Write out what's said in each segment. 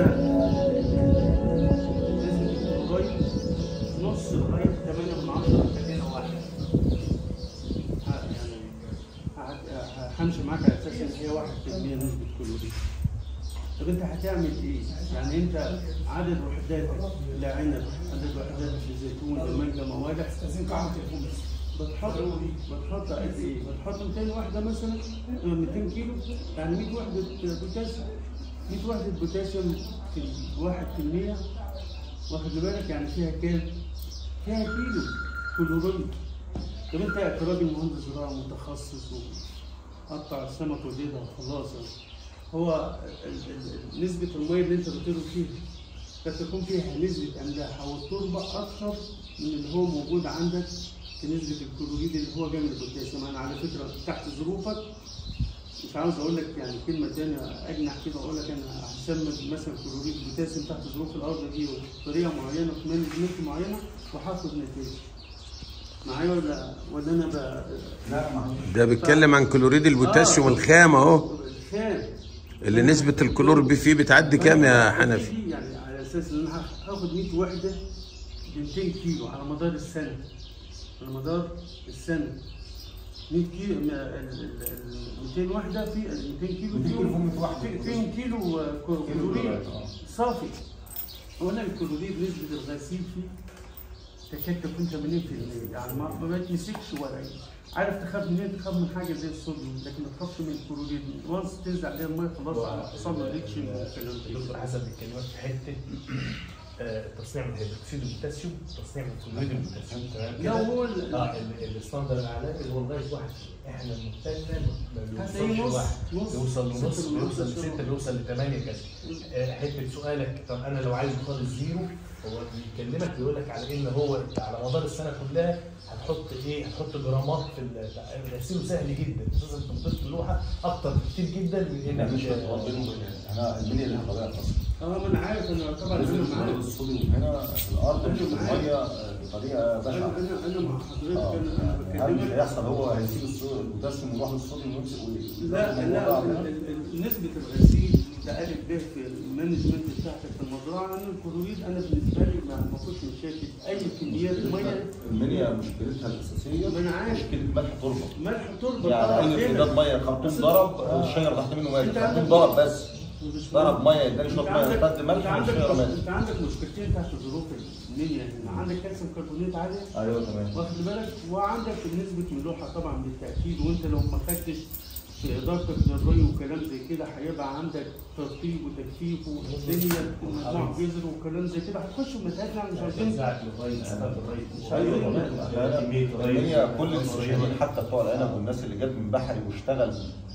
نسبة الكلورايد نص لغاية 8 من 10 خلينا واحد ه- يعني ه- همشي معاك على اساس ان هي 1% نسبة كلوريد طب انت هتعمل ايه؟ يعني انت عدد وحداتك لعنب عدد وحداتك لزيتون لمانجا موالح استاذنكم اعمل تليفون بس بتحط بتحط قد ايه؟ بتحط 200 وحده مثلا آه، 200 كيلو يعني 100 وحده بوتاسيوم 100 وحده بوتاسيوم في الواحد في المية واخد بالك يعني فيها كام؟ فيها كيلو كلوريد طب انت كراجل مهندس زراعه متخصص وقطع السمك وزيتها وخلاص يعني. هو ال- ال- ال- نسبة المية اللي انت بتطير فيها قد تكون فيها نسبة أملاح أو التربة أكثر من اللي هو موجود عندك في نسبة الكلوريد اللي هو جامد البوتاسيوم أنا على فكرة تحت ظروفك مش عاوز أقول لك يعني كلمة تانية أجنح كده أقول لك أنا هسمي مثلا كلوريد بوتاسيوم تحت ظروف الأرض دي بطريقة معينة في مانجمنت معينة وهاخد نتيجة معايا ولا ولا أنا ب... لا ما ده بيتكلم عن كلوريد البوتاسيوم الخام اهو الخام اللي نسبة الكلور بي فيه بتعدي كام يا حنفي؟ في يعني على اساس ان انا هاخد 100 وحده ب 200 كيلو على مدار السنه على مدار السنه 100 كيلو م- ال- ال- ال 200 وحده في ال 200 كيلو 200 كيلو فيهم 100 وحدة. في- فيهم كيلو آه، كلوريد كلوريد، آه. صافي هنا الكلوريد نسبه الغسيل فيه تكاد تكون 80% يعني ما ما بتمسكش ولا ايه عارف تخاف منين تخاف من حاجه زي الصوديوم لكن ما تخافش من الكلوريد وانس تنزل عليها الميه خلاص حصل له ليتشنج والكلام ده دكتور حسن بيكلمك في حته آه، تصنيع من هيدروكسيد البوتاسيوم تصنيع من كلوريد البوتاسيوم تمام لا كده هو ال- اه ال- الستاندرد العالمي اللي هو لغايه واحد احنا المحتلنا ما هتلاقيه بيوصلش نص- واحد نص. بيوصل لنص ستة بيوصل ونص. لستة بيوصل لثمانية كده آه، حته سؤالك طب انا لو عايز خالص زيرو هو بيكلمك بيقول لك على ان هو على مدار السنه كلها هتحط ايه هتحط جرامات في ال- غسيله سهل جدا اساسا انت بتحط اللوحه اكتر بكتير جدا من احنا مش انك متغاضين انا المنيا اللي طبيعه اصلا اه ما انا عارف انا طبعا نسبة انا كلوريد معاك الصوديوم هنا في الارض مش في الميه بطريقه انا بشعه انا انا مع حضرتك اه انا يعني هل اللي بكلمك هيحصل هو هيسيب الصو- البوتاسيوم ويروح للصوديوم ويمسك وي- لا الموضوع لا ده ال- ال- ال- نسبة الغسيل ده ألف ب في المانجمنت بتاعتك في المزرعة أنا الكلوريد أنا بالنسبة لي ما ما فيهوش مشاكل أي كميات مية المنيا مشكلتها الاساسيه ما أنا عارف. مشكله ملح تربه ملح تربة يعني طبعاً اي كده. امتداد ميه خرطوم بس- ضرب آه. الشجر تحت منه مات أنت خرطوم عندك- ضرب بس مش ضرب مهم. ميه اداني شويه أنت ميه عندك- خد ملح أنت عندك الشجره ماتت أنت عندك مشكلتين تحت ظروف المنيا هنا عندك كالسيوم كربونات عالية ايوه تمام واخد بالك وعندك نسبة ملوحة طبعا بالتأكيد وأنت لو ما خدتش في إدارتك للري وكلام زي كده هيبقى عندك ترطيب وتجفيف والدنيا مجموعة جزر وكلام زي كده هتخش في مسائل احنا مش عايزين بتاعت الري سبب الري مش ايوه عارف كمية الري المنيا كل الاستشهادين حتى بتوع العنب والناس اللي جت من بحري واشتغل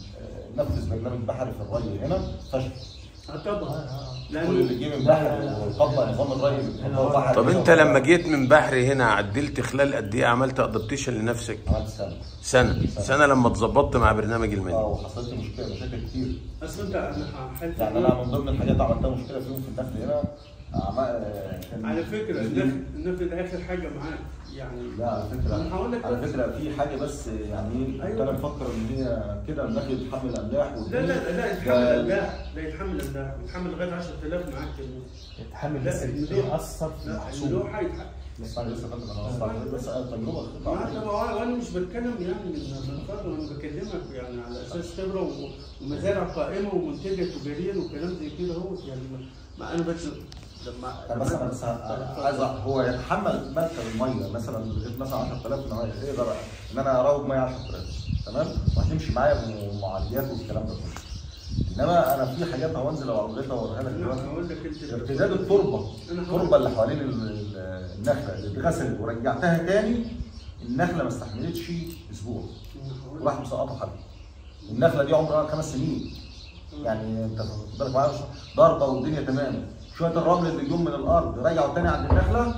آه، نفذ برنامج بحري في الري هنا فشل آه طبعا كل اللي لأنه جه من بحري وطبق نظام الري بتطبق بحري طب هنا انت لما جيت من بحري هنا عدلت خلال قد ايه عملت ادابتيشن لنفسك؟ عملت سنه سنة سنة لما اتظبطت مع برنامج اه المنيا وحصلت لي مشكله مشاكل كتير أصل أنت أنا حالتك يعني انا من ضمن الحاجات اللي عملتها مشكله فيهم في الدخل هنا عم- آه، كان- على فكرة النفل النفل ده آخر حاجة معاك يعني لا على أنا هقول فكره لك على بس. فكره في حاجه بس يعني ايه كنت أيوة. انا مفكر ان هي كده الدخل يتحمل املاح لا لا لا لا يتحمل ده- أملاح لا يتحمل أملاح يتحمل لغاية 10000 معاك كمان يتحمل لا، بس الملوحة- يأثر في لا المحصول الملوحة يتحمل بس انا لسه فاكر انا أصلاً بس تجربه ما خطأ. أنا وانا مش بتكلم يعني من من فرد انا بكلمك يعني على اساس خبره و- ومزارع قائمه ومنتجه تجاريا وكلام زي كده هو يعني ما- ما انا بس لما طب بس انا بس عايز أ- هو يتحمل مركب الميه مثلا لغايه مثلا 10000 ان هو يقدر ان انا اراوغ ميه 10000 تمام وهتمشي معايا بمعالجات والكلام ده كله انما انا في حاجات هوانزل لو اوريتها واوريها لك انا دلوقتي هقول لك انت ارتداد التربه أنا هقول- التربه اللي حوالين ال- ال- النخله اللي اتغسلت ورجعتها تاني النخله ما استحملتش اسبوع أنا هقول لك. وراح مسقطه حد النخله دي عمرها خمس سنين يعني انت خد بالك معايا ضربه والدنيا تمام شويه الرمل اللي جم من الارض رجعوا تاني عند النخله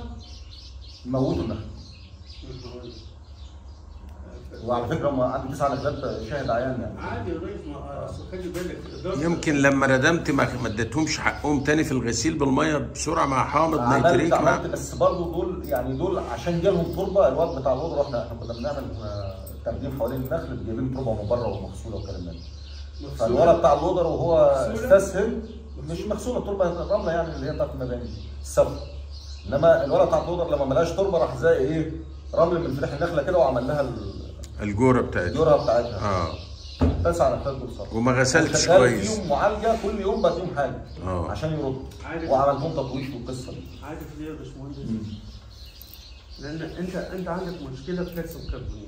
موتوا النخله أنا هقول لك. وعلى فكره هم عندي تسع نخلات شاهد عيان يعني عادي يا ريس ما اصل خلي بالك إدارة- يمكن لما ردمت ما ما اديتهمش حقهم تاني في الغسيل بالميه بسرعه مع حامض عملت نيتريك عملت مع بس برضه دول يعني دول عشان جالهم تربه الواد بتاع الوضع احنا احنا كنا بنعمل آه، تقديم حوالين النخل جايبين تربه من بره ومغسوله والكلام ده فالولد بتاع اللودر وهو مغسولة؟ استسهل مش مغسوله التربه الرمله يعني اللي هي بتاعت المباني السبت انما الورقه بتاعت اللودر لما ملهاش تربه راح زي ايه رمل من فلاح النخله كده وعمل لها ال- الجوره بتاعتها الجرعه بتاعتها اه تسع نفات دول صح وما غسلتش وشغال كويس فيهم معالجه كل يوم بديهم حاجه اه. عشان يردوا عارف. وعملت لهم تطويش والقصه دي عارف ليه يا باشمهندس؟ لان انت انت عندك مشكله في كالسيوم كربونات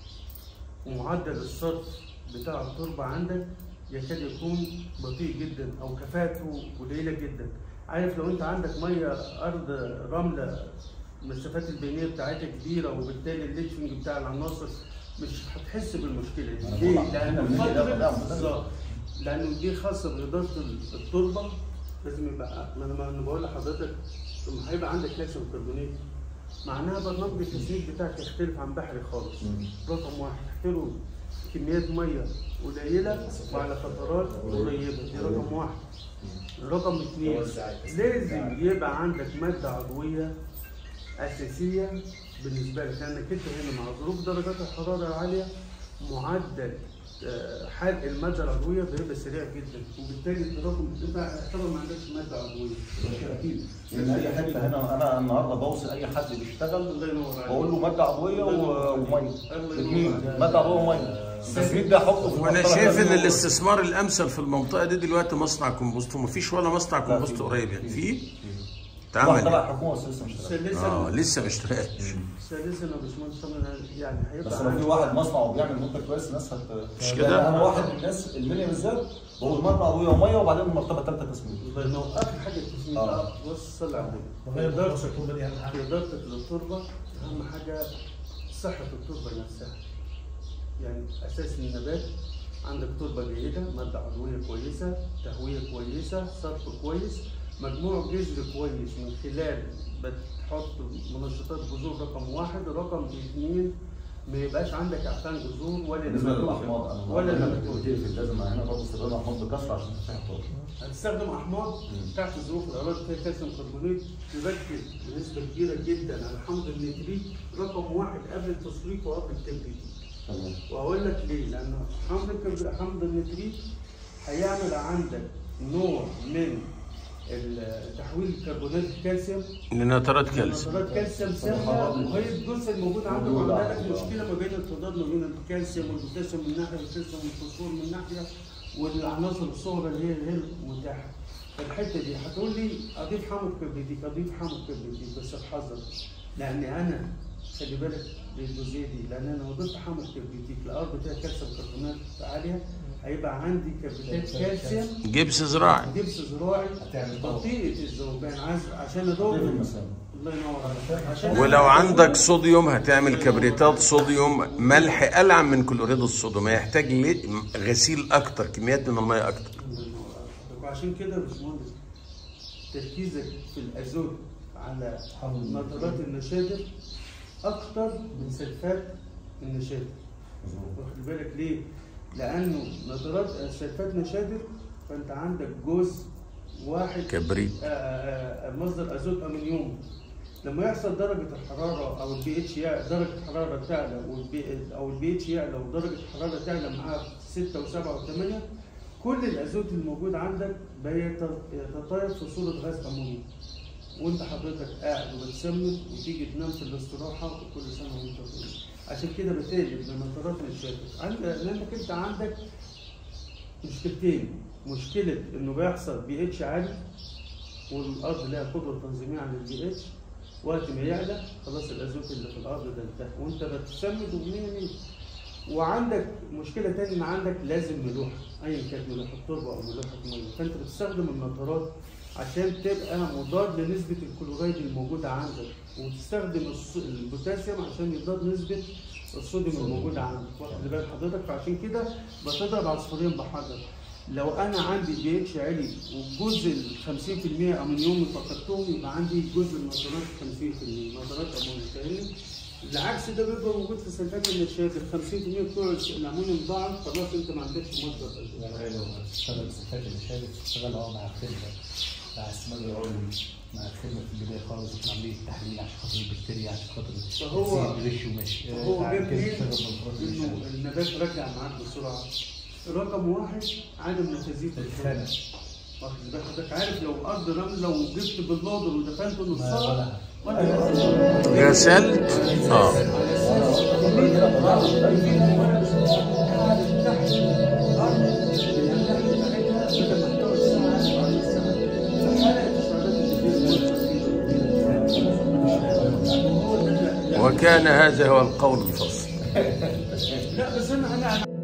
ومعدل الصرف بتاع التربه عندك يكاد يكون بطيء جدا او كفاءته قليله جدا عارف لو انت عندك ميه ارض رمله المسافات البينيه بتاعتها كبيره وبالتالي الليتشنج بتاع العناصر مش هتحس بالمشكله أنا دي بقول ليه؟ لك لان إحنا بنيجي ده فتره بنعمل ده. بالظبط. لانه دي خاصه باداره التربه لازم يبقى ما انا ما انا بقول لحضرتك لما هيبقى عندك كالسيوم كربونات معناها برنامج التسميد بتاعك يختلف عن بحري خالص مم. رقم واحد تحترم كميات ميه قليله وعلى فترات قريبه دي رقم واحد رقم اثنين لازم يبقى عندك ماده عضويه اساسيه بالنسبه لك لانك انت هنا مع ظروف درجات الحراره العاليه معدل آه، حرق الماده العضويه بيبقى سريع جدا وبالتالي التراكم انت يعتبر ما عندكش ماده عضويه اكيد لان اي حته هنا انا النهارده بوصي اي حد بيشتغل الله ينور عليك بقول له ماده عضويه و- وميه الله الاثنين ينور ماده عضويه وميه التسميد ده احطه في وانا المنطقة شايف اللي ان هو- الاستثمار الامثل في المنطقه دي دلوقتي مصنع كومبوست ومفيش ولا مصنع لا، كومبوست في. قريب يعني في واحد اتعمل تبع يعني. الحكومه بس لسه مش شغال. ثالثا اه لسه ما اشتغلش ثالثا يا باشمهندس طبعاً يعني هيبقى بس لو في عندك- واحد مصنع وبيعمل منتج كويس الناس هت مش يعني كده؟ انا واحد من الناس المنيا بالذات بقول ماده عضويه وميه وبعدين المرتبه الثالثه تسميد الله ينور اخر حاجه التسميد آه. آه. بص صلي على النبي وغير في دراسه إدارتك- التربه دي اهم في حاجه ادارتك للتربه اهم حاجه صحه التربه نفسها يعني اساس النبات عندك تربه جيده ماده عضويه كويسه تهويه كويسه صرف كويس مجموع جذر كويس من خلال بتحط منشطات جذور رقم واحد رقم اثنين ما يبقاش عندك اعفان جذور ولا بالنسبه نباتات. للاحماض انا ولا ولا نباتات. في لازم هنا برضه استخدام الاحماض بكثره عشان تفتح التربه هتستخدم احماض تحت ظروف الاراضي فيها كالسيوم كربونات تركز بنسبه كبيره جدا على حمض النتريت رقم واحد قبل التصريف وقبل التبريد تمام واقول لك ليه؟ لان حمض الكرب- حمض النتريت هيعمل عندك نوع من ال- تحويل كربونات الكالسيوم لنترات كالسيوم نترات كالسيوم سامه وهي الجزء الموجود عندك موجودة. وعندها لك مشكله ما بين التضاد ما بين الكالسيوم والبوتاسيوم من ناحيه والكالسيوم والفوسفور من ناحيه والعناصر الصغرى اللي هي اللي هي المتاحه فالحته دي هتقول لي اضيف حمض كبريتيك اضيف حمض كبريتيك بس بحذر لان انا خلي بالك بالجزئيه دي لان انا لو ضفت حمض كبريتيك الارض فيها كالسيوم كربونات عاليه هيبقى عندي كبريتات كالسيوم جبس زراعي جبس زراعي هتعمل طبق. بطيئه الذوبان عايز عشان في ادوب المسام الله ينور عليك عشان ولو عندك صوديوم هتعمل كبريتات صوديوم ملح ألعن من كلوريد الصوديوم هيحتاج ليه- غسيل اكتر كميات من الميه اكتر الله ينور عليك. وعشان كده يا باشمهندس تركيزك في الازوت على نترات النشادر اكتر من سلفات النشادر واخد بالك ليه؟ لانه نترات سلفات نشادر فانت عندك جزء واحد كبريت آه، آه، آه، مصدر ازوت امونيوم لما يحصل درجه الحراره او البي اتش درجه الحراره تعلى والبي او البي اتش يعلى ودرجه الحراره تعلى معاه 6 و7 و8 كل الازوت الموجود عندك بيتطاير في صوره غاز امونيوم وانت حضرتك قاعد وبتسمن وتيجي تنام في الاستراحه وكل سنه وانت طيب عشان كده بتقلب لنطرات الشاتر عند- لانك انت عندك مشكلتين مشكله انه بيحصل بي اتش عالي والارض لها قدره تنظيميه عن البي اتش وقت ما يعلى خلاص الازوت اللي في الارض ده انتهى وانت بتسمد ومية مية وعندك مشكله تانية ان عندك لازم ملوحه ايا كانت ملوحه تربه او ملوحه ميه فانت بتستخدم النطرات عشان تبقى مضاد لنسبه الكلورايد الموجوده عندك وتستخدم الص- البوتاسيوم عشان يضاد نسبه الصوديوم الموجوده عندك واخد بال حضرتك فعشان كده بتضرب عصفورين بحجر لو انا عندي بي اتش عالي والجزء ال 50% امونيوم فقدتهم يبقى عندي جزء النطرات 50% نطرات امونيوم فاهمني؟ العكس ده بيبقى موجود في سلفات النشاد ال 50% بتوع الامونيوم ضاعت خلاص انت ما عندكش مصدر أزوت. يعني لو هتشتغل صفات اللي شايف تشتغل اه مع الخدمه مع السماد العلوي مع الخدمه في البدايه خالص وفي عمليه التحليل عشان خاطر البكتيريا عشان خاطر فهو- تزيد غش وماشي هو بعد جاب كده مين؟ تشتغل بالفرات اللي انه النبات رجع معاك بسرعه رقم واحد عدم نفاذيه الخانه واخد بال حضرتك عارف لو ارض رمل لو جبت باللودر ودفنته ما نصها ولا ولا غسلت اه وكان هذا هو القول الفصل لا بس انا انا